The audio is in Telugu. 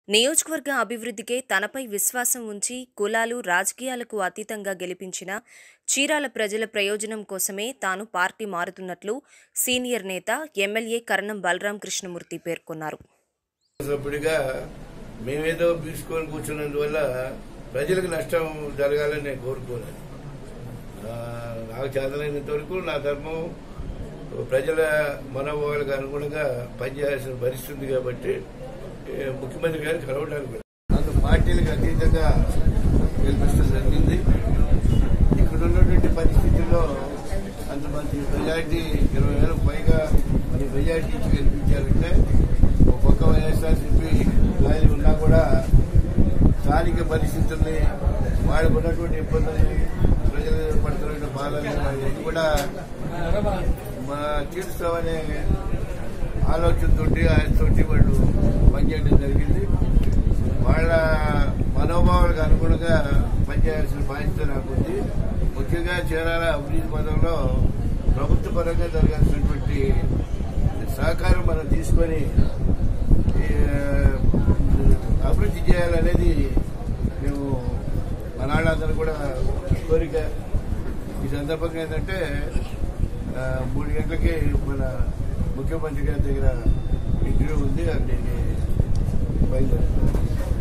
నియోజకవర్గ అభివృద్ధికే తనపై విశ్వాసం ఉంచి కులాలు రాజకీయాలకు అతీతంగా గెలిపించిన చీరాల ప్రజల ప్రయోజనం కోసమే తాను పార్టీ మారుతున్నట్లు సీనియర్ నేత ఎమ్మెల్యే కరణం బలరాం కృష్ణమూర్తి పేర్కొన్నారు సభ్యుడిగా మేమేదో తీసుకొని కూర్చున్నందువల్ల ప్రజలకు నష్టం జరగాలని నేను కోరుకోను ఆ, నాకు చేతనైనంత వరకు నా ధర్మం ప్రజల మనోభావాలకు అనుగుణంగా పనిచేయాల్సిన పరిస్థితి ఉంది కాబట్టి ఏ, ముఖ్యమంత్రి గారిని కలవడానికి వెళ్ళాను. నన్ను పార్టీలకు అతీతంగా గెలిపించడం జరిగింది ఇక్కడ ఉన్నటువంటి పరిస్థితుల్లో అంతమంది మెజార్టీ ఇరవై వేలకు పైగా మరి మెజార్టీ ఇచ్చి గెలిపించారంటే ఒక పక్క వైఎస్ఆర్సీపీ గాలి ఉన్నా కూడా స్థానిక పరిస్థితుల్ని వాళ్ళకు ఉన్నటువంటి ఇబ్బందుల్ని ప్రజలు పడుతున్న బాధల్ని అవన్నీ కూడా మా తీరుస్తామనే ఆలోచనతోటి ఆయనతోటి వాళ్ళు పనిచేయడం జరిగింది వాళ్ళ మనోభావాలకు అనుగుణంగా పనిచేయాల్సిన బాధ్యత నాకు ఉంది ముఖ్యంగా చీరాల అభివృద్ధి పదంలో ప్రభుత్వ పరంగా జరగాల్సినటువంటి సహకారం మనం తీసుకొని ఈ, అభివృద్ధి చేయాలనేది మేము మన వాళ్ళందరూ కూడా కోరిక ఈ సందర్భంగా ఏంటంటే ఆ, మూడు గంటలకి మన ముఖ్యమంత్రి గారి దగ్గర ఇంటర్వ్యూ ఉంది అది బయలుదేరుతాం